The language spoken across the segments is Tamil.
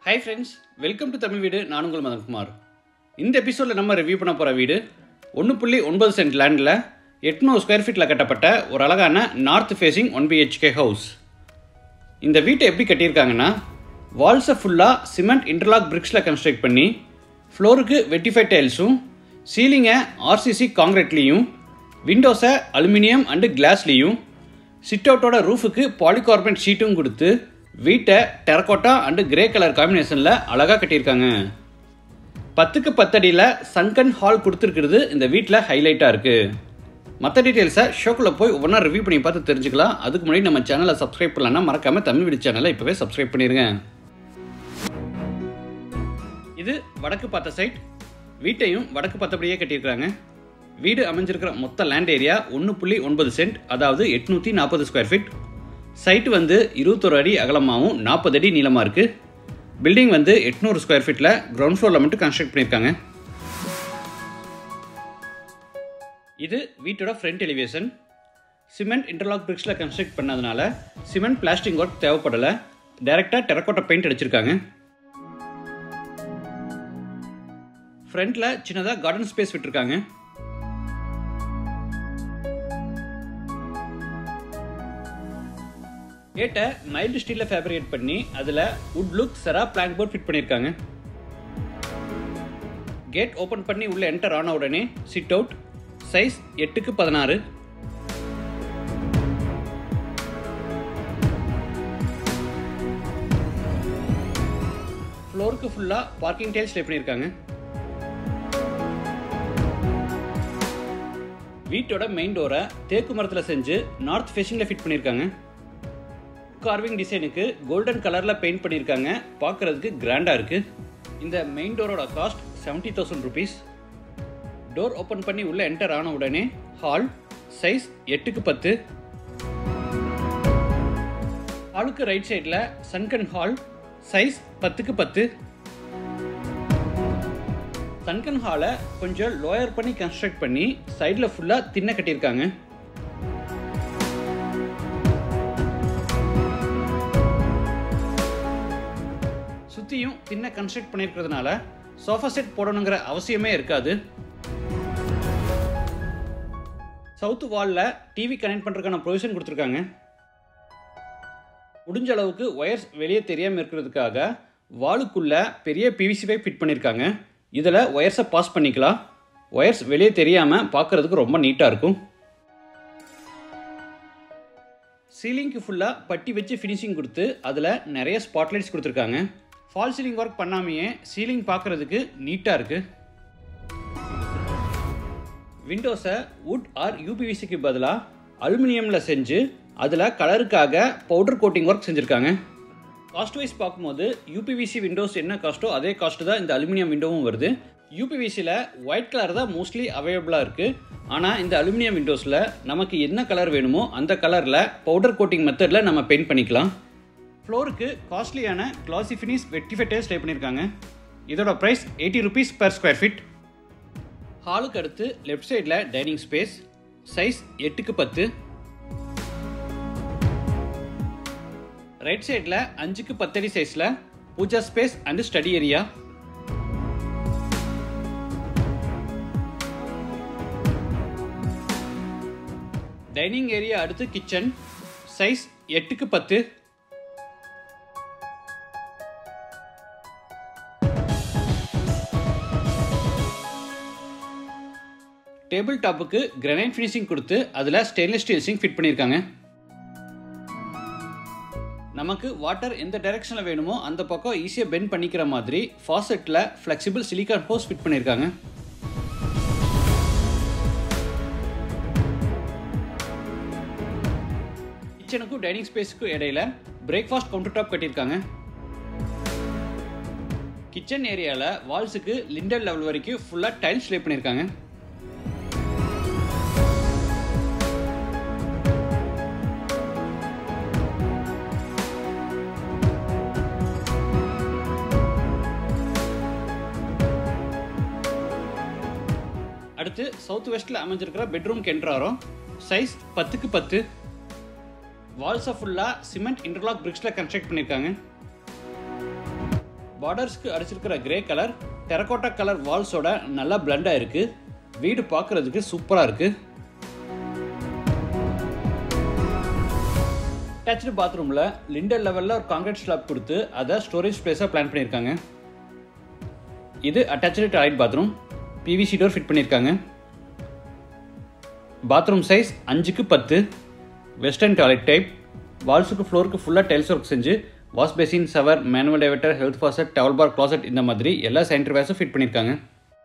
hi friends welcome to Tamil வீடு நான் உங்கள் மதன்குமார் இந்த எபிசோடில் நம்ம ரிவ்யூ பண்ண போகிற வீடு ஒன்று புள்ளி ஒன்பது சென்ட் லேண்டில் எட்நூறு ஸ்கொயர் ஃபீட்டில் கட்டப்பட்ட ஒரு அழகான north facing one BHK house இந்த வீட்டை எப்படி கட்டியிருக்காங்கன்னா வால்ஸை ஃபுல்லாக சிமெண்ட் இன்டர்லாக் பிரிக்ஸில் கன்ஸ்ட்ரக்ட் பண்ணி ஃப்ளோருக்கு வெட்டிஃபை டைல்ஸும் சீலிங்கை ஆர்சிசி காங்கிரீட்லேயும் விண்டோஸை அலுமினியம் அண்டு கிளாஸ்லேயும் சிட் அவுட்டோட ரூஃபுக்கு பாலிகார்பனேட் ஷீட்டும் கொடுத்து வீட்டை டெரக்கோட்டா அண்டு கிரே கலர் காம்பினேஷனில் அழகாக கட்டியிருக்காங்க பத்துக்கு பத்தடியில் சங்கன் ஹால் கொடுத்துருக்கிறது இந்த வீட்டில் ஹைலைட்டாக இருக்குது மற்ற டீட்டெயில்ஸை ஷோக்குள்ளே போய் ஒவ்வொன்றா ரிவ்யூ பண்ணி பார்த்து தெரிஞ்சுக்கலாம் அதுக்கு முன்னாடி நம்ம சேனலை சப்ஸ்கிரைப் பண்ணலன்னா மறக்காமல் தமிழ் வீடு சேனலை இப்போவே சப்ஸ்கிரைப் பண்ணிடுங்க இது வடக்கு பார்த்த சைட் வீட்டையும் வடக்கு பார்த்தபடியே கட்டியிருக்காங்க வீடு அமைஞ்சிருக்கிற மொத்த லேண்ட் ஏரியா ஒன்று புள்ளி ஒன்பது சென்ட் அதாவது எட்நூற்றி நாற்பது ஸ்கொயர் ஃபீட் சைட் வந்து இருபத்தொரு அடி அகலமாகவும் நாற்பது அடி நீளமாக இருக்குது பில்டிங் வந்து எட்நூறு ஸ்கொயர் ஃபீட்டில் கிரவுண்ட் ஃப்ளோரில் மட்டும் கன்ஸ்ட்ரக்ட் பண்ணியிருக்காங்க இது வீட்டோட ஃப்ரண்ட் எலிவேஷன் சிமெண்ட் இன்டர்லாக் பிரிக்ஸில் கன்ஸ்ட்ரக்ட் பண்ணதுனால சிமெண்ட் பிளாஸ்டிக் ஒர்க் தேவைப்படலை டைரெக்டாக டெரக்கோட்டா பெயிண்ட் அடிச்சிருக்காங்க ஃப்ரண்ட்டில் சின்னதாக கார்டன் ஸ்பேஸ் விட்டுருக்காங்க கேட்டை மைல்டு ஸ்டீலில் ஃபேப்ரிகேட் பண்ணி அதில் wood look cera plank board fit பண்ணியிருக்காங்க கேட் ஓப்பன் பண்ணி உள்ள என்டர் ஆன உடனே சிட் அவுட் சைஸ் எட்டுக்கு பதினாறு ஃப்ளோருக்கு ஃபுல்லாக பார்க்கிங் டைல்ஸ் லே பண்ணியிருக்காங்க வீட்டோட மெயின் டோரை தேக்கு மரத்தில் செஞ்சு நார்த் ஃபேஸிங்கில் ஃபிட் பண்ணியிருக்காங்க கார்விங் டிசைனுக்கு கோல்டன் கலரில் பெயிண்ட் பண்ணியிருக்காங்க பார்க்குறதுக்கு கிராண்டாக இருக்குது இந்த மெயின் டோரோட cost seventy thousand rupees door open பண்ணி உள்ளே என்டர் ஆன உடனே ஹால் சைஸ் எட்டுக்கு பத்து ஹாலுக்கு ரைட் சைடில் சன்கன் ஹால் சைஸ் பத்துக்கு பத்து சன்கன் ஹாலை கொஞ்சம் லோயர் பண்ணி கன்ஸ்ட்ரக்ட் பண்ணி சைடில் ஃபுல்லாக தின்ன கட்டியிருக்காங்க சுற்றியும் தின்ன கன்ஸ்ட்ரக்ட் பண்ணியிருக்கிறதுனால சோஃபா செட் போடணுங்கிற அவசியமே இருக்காது சவுத்து வாலில் டிவி கனெக்ட் பண்ணுறதுக்கான ப்ரொவிஷன் கொடுத்துருக்காங்க முடிஞ்ச அளவுக்கு ஒயர்ஸ் வெளியே தெரியாமல் இருக்கிறதுக்காக வாலுக்குள்ளே பெரிய பிவிசி பைப் ஃபிட் பண்ணியிருக்காங்க இதில் ஒயர்ஸை பாஸ் பண்ணிக்கலாம் ஒயர்ஸ் வெளியே தெரியாமல் பார்க்குறதுக்கு ரொம்ப நீட்டாக இருக்கும் சீலிங்க்கு ஃபுல்லாக பட்டி வச்சு ஃபினிஷிங் கொடுத்து அதில் நிறைய ஸ்பாட்லைட்ஸ் கொடுத்துருக்காங்க ஃபால் சீலிங் ஒர்க் பண்ணாமையே சீலிங் பார்க்குறதுக்கு நீட்டாக இருக்குது விண்டோஸை வுட் ஆர் யூபிவிசிக்கு பதிலாக அலுமினியமில் செஞ்சு அதில் கலருக்காக பவுடர் கோட்டிங் ஒர்க் செஞ்சுருக்காங்க காஸ்ட் வைஸ் பார்க்கும்போது யூபிவிசி விண்டோஸ் என்ன காஸ்ட்டோ அதே காஸ்ட்டு தான் இந்த அலுமினியம் விண்டோவும் வருது யூபிவிசியில் ஒயிட் கலர் தான் மோஸ்ட்லி அவைலபிளாக இருக்குது ஆனால் இந்த அலுமினியம் விண்டோஸில் நமக்கு என்ன கலர் வேணுமோ அந்த கலரில் பவுடர் கோட்டிங் மெத்தடில் நம்ம பெயிண்ட் பண்ணிக்கலாம் ஃப்ளோருக்கு காஸ்ட்லியான கிளாசி ஃபினிஷ் வெட்டிஃபைட்டே ஸ்டே பண்ணியிருக்காங்க இதோட price eighty rupees per square feet ஹாலுக்கு அடுத்து லெஃப்ட் சைடில் டைனிங் ஸ்பேஸ் சைஸ் எட்டுக்கு பத்து ரைட் சைடில் அஞ்சுக்கு பத்தடி சைஸில் puja space and study area dining area அடுத்து கிச்சன் சைஸ் எட்டுக்கு பத்து டேபிள் டாப்புக்கு கிரனைட் ஃபினிஷிங் கொடுத்து அதில் ஸ்டெயின்லெஸ் ஸ்டீல் சிங்க் ஃபிட் பண்ணியிருக்காங்க நமக்கு வாட்டர் எந்த டைரெக்ஷனில் வேணுமோ அந்த பக்கம் ஈஸியாக பெண்ட் பண்ணிக்கிற மாதிரி ஃபாசெட்டில் ஃப்ளெக்சிபிள் சிலிக்கான் ஹோஸ் ஃபிட் பண்ணியிருக்காங்க கிச்சனுக்கும் டைனிங் ஸ்பேஸுக்கும் இடையில பிரேக்ஃபாஸ்ட் கவுண்டர் டாப் கட்டியிருக்காங்க கிச்சன் ஏரியாவில் வால்ஸுக்கு லிண்டல் லெவல் வரைக்கும் ஃபுல்லாக டைல்ஸ் லே பண்ணியிருக்காங்க அடுத்து சவுத் வெஸ்ட்டில் அமைஞ்சிருக்கிற பெட்ரூம் கென்ட்ராரம் சைஸ் பத்துக்கு பத்து வால்ஸை ஃபுல்லாக சிமெண்ட் இன்டர்லாக் பிரிக்ஸில் கன்ஸ்ட்ரக்ட் பண்ணியிருக்காங்க பார்டர்ஸ்க்கு அடிச்சிருக்கிற கிரே கலர் டெரகோட்டா கலர் வால்ஸோட நல்லா பிளண்டாக இருக்குது வீடு பார்க்குறதுக்கு சூப்பராக இருக்குது அட்டாச்சு பாத்ரூமில் லிண்டர் லெவலில் ஒரு காங்கிரீட் ஸ்லாப் கொடுத்து அதை ஸ்டோரேஜ் ஸ்பேஸாக பிளான் பண்ணியிருக்காங்க இது attach toilet bathroom PVC door fit பண்ணியிருக்காங்க பாத்ரூம் சைஸ் அஞ்சுக்கு பத்து வெஸ்டர்ன் டாய்லெட் டைப் வால்ஸுக்கு ஃப்ளோருக்கு ஃபுல்லாக டைல்ஸ் ஒர்க் செஞ்சு wash basin shower manual diverter health faucet towel bar closet இந்த மாதிரி எல்லா சானிட்டரி வேர்ஸும் ஃபிட் பண்ணியிருக்காங்க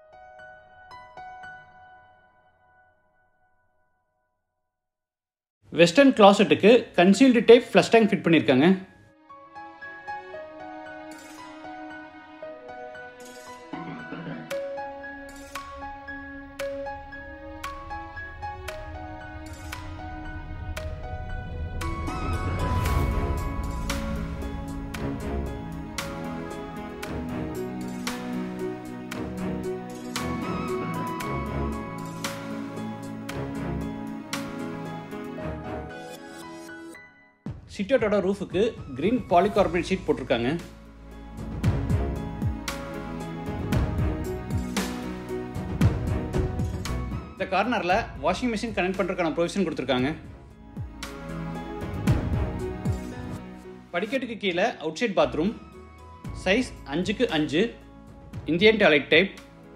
வெஸ்டர்ன் கிளாசெட்டுக்கு concealed type flush tank fit பண்ணியிருக்காங்க சிட்டோட்டோட ரூஃபுக்கு கிரீன் பாலிகார்பனேட் ஷீட் போட்டிருக்காங்க இந்த கார்னரில் வாஷிங் மிஷின் கனெக்ட் பண்ணுறதுக்கான ப்ரொவிஷன் கொடுத்துருக்காங்க படிக்கட்டுக்கு கீழே அவுட் சைட் பாத்ரூம் சைஸ் அஞ்சுக்கு அஞ்சு இந்தியன் டாய்லெட் டைப்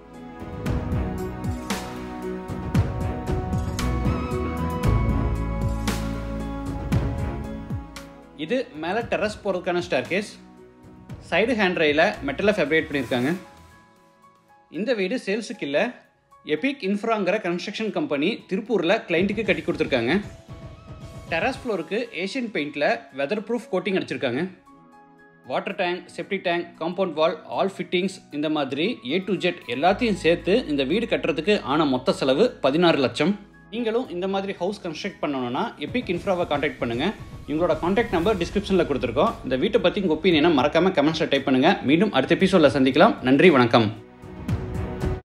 இது மேலே டெரஸ் போகிறதுக்கான ஸ்டார் கேஸ் சைடு ஹேண்ட் ரயில மெட்டலில் ஃபேப்ரேட் பண்ணியிருக்காங்க இந்த வீடு சேல்ஸுக்கு இல்லை எபிக் இன்ஃப்ராங்கிற கன்ஸ்ட்ரக்ஷன் கம்பெனி திருப்பூரில் கிளைண்ட்டுக்கு கட்டி கொடுத்துருக்காங்க டெரஸ் ஃப்ளோருக்கு ஏஷியன் பெயிண்டில் வெதர் ப்ரூஃப் கோட்டிங் அடிச்சிருக்காங்க water tank septic tank compound wall all fittings இந்த மாதிரி ஏ டு ஜெட் எல்லாத்தையும் சேர்த்து இந்த வீடு கட்டுறதுக்கு ஆன மொத்த செலவு பதினாறு லட்சம் நீங்களும் இந்த மாதிரி ஹவுஸ் கன்ஸ்ட்ரக்ட் பண்ணணும்னா எபிக் இன்ஃப்ராவை காண்டாக்ட் பண்ணுங்கள் இவங்களோட காண்டாக்ட் நம்பர் டிஸ்கிரிப்ஷனில் கொடுத்துருக்கோம் இந்த வீட்டை பற்றி உங்கள் ஒப்பீனியனை மறக்காமல் கமெண்ட்ஸில் டைப் பண்ணுங்கள் மீண்டும் அடுத்த எபிசோடில் சந்திக்கலாம் நன்றி வணக்கம்